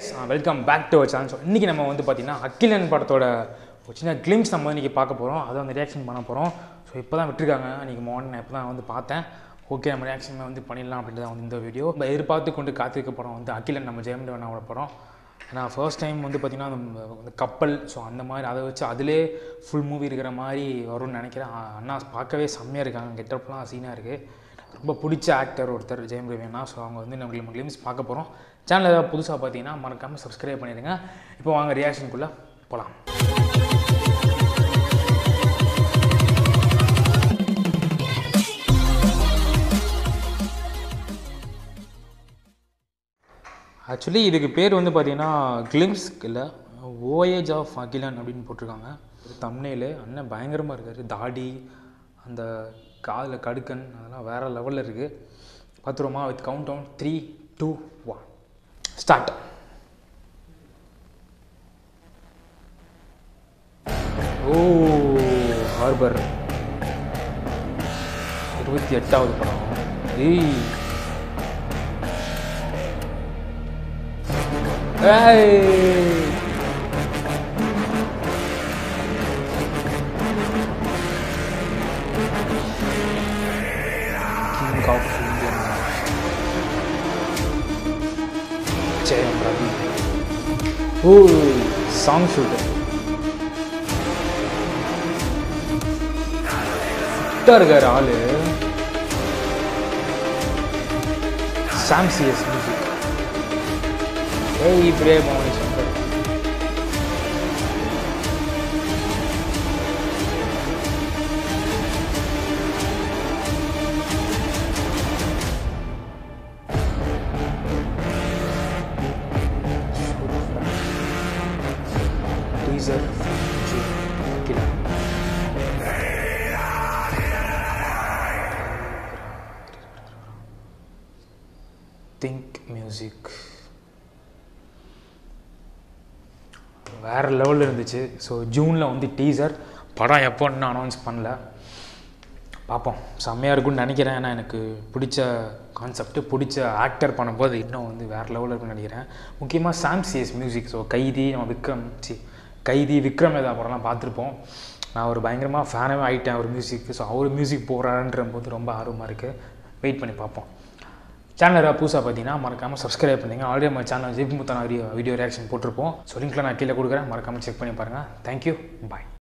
welcome back to channel so இன்றைக்கி நம்ம வந்து பார்த்திங்கன்னா அக்கிலன் படத்தோட ஒரு சின்ன கிளிம்ஸ் நம்ம இன்றைக்கி பார்க்க போகிறோம் அதை வந்து ரியாக்ஷன் பண்ண போகிறோம் ஸோ இப்போ தான் விட்டுருக்காங்க இன்றைக்கி மார்னிங் நான் இப்போ தான் வந்து பார்த்தேன் ஓகே நம்ம ரியாக்ஷன் வந்து பண்ணிடலாம் அப்படின்ட்டு தான் வந்து இந்த வீடியோ நம்ம எதிர்பார்த்து கொண்டு காத்திருக்க படம் வந்து அகிலன் நம்ம ஜெயம் தேவனாவோட படம் நான் ஃபர்ஸ்ட் டைம் வந்து பார்த்திங்கன்னா அந்த அந்த கப்பல் ஸோ அந்த மாதிரி அதை வச்சு அதிலே ஃபுல் மூவி இருக்கிற மாதிரி வரும்னு நினைக்கிறேன் அ- அண்ணா பார்க்கவே செம்மையாக இருக்காங்க கெட்டப்லாம் சீனாக இருக்குது ரொம்ப பிடிச்ச ஆக்டர் ஒருத்தர் ஜெயம் ரவினா ஸோ அவங்க வந்து நம்ம நம்ம கிளிம்ஸ் பார்க்க போகிறோம் சேனல் ஏதாவது புதுசாக பார்த்தீங்கன்னா மறக்காமல் சப்ஸ்கிரைப் பண்ணிடுங்க இப்போ வாங்க ரியாக்ஷனுக்குள்ளே போகலாம் ஆக்சுவலி இதுக்கு பேர் வந்து பார்த்தீங்கன்னா கிளிம்ஸ் இல்லை ஓஏஜ் ஆஃப் அகிலன் அப்படின்னு போட்டிருக்காங்க தம்னேலு அண்ணன் பயங்கரமாக இருக்கார் தாடி அந்த காதில் கடுக்கன் அதெல்லாம் வேறு லெவலில் இருக்குது பார்த்துருவோமா with countdown three two one start ஓ ஹார்பர் இருபத்தி எட்டாவது படம் ஏய் ஏய் King of Indian Jayam Ravi ஓ சாங் ஷூட் ஃபிட்டாக இருக்கார் ஆளு சாம் சிஎஸ் மியூசிக் ஏய் இப்படியே பவனி சங்கர் டீசர் கிலா திங்க் மியூசிக் வேறு லெவலில் இருந்துச்சு ஸோ ஜூனில் வந்து டீசர் படம் எப்போன்னு அனௌன்ஸ் பண்ணல பார்ப்போம் செம்மையாக இருக்கும்னு நினைக்கிறேன் ஏன்னா எனக்கு பிடிச்ச கான்செப்ட் பிடிச்ச ஆக்டர் பண்ணும்போது இன்னும் வந்து வேறு லெவலில் இருக்கும்னு நினைக்கிறேன் முக்கியமாக சாம் சிஎஸ் மியூசிக் ஸோ கைதி நம்ம விக்ரம் சி கைதி விக்ரம் ஏதா படம்லாம் பார்த்துருப்போம் நான் ஒரு பயங்கரமாக ஃபேனாகவே ஆகிட்டேன் அவர் மியூசிக் ஸோ அவர் மியூசிக் போகிறாருன்ற போது ரொம்ப ஆர்வமாக இருக்குது வெயிட் பண்ணி பார்ப்போம் சேனல் யாராவது புதுசாக பார்த்தீங்கன்னா மறக்காமல் சப்ஸ்கிரைப் பண்ணுங்க ஆல்ரெடி நம்ம சேனல் ஜிப் முத்தான வீடியோ வீடியோ ரியாக்ஷன் போட்டிருப்போம் ஸோ லிங்க்ல நான் கீழே கொடுக்குறேன் மறக்காமல் செக் பண்ணி பாருங்கள் தேங்க்யூ பாய்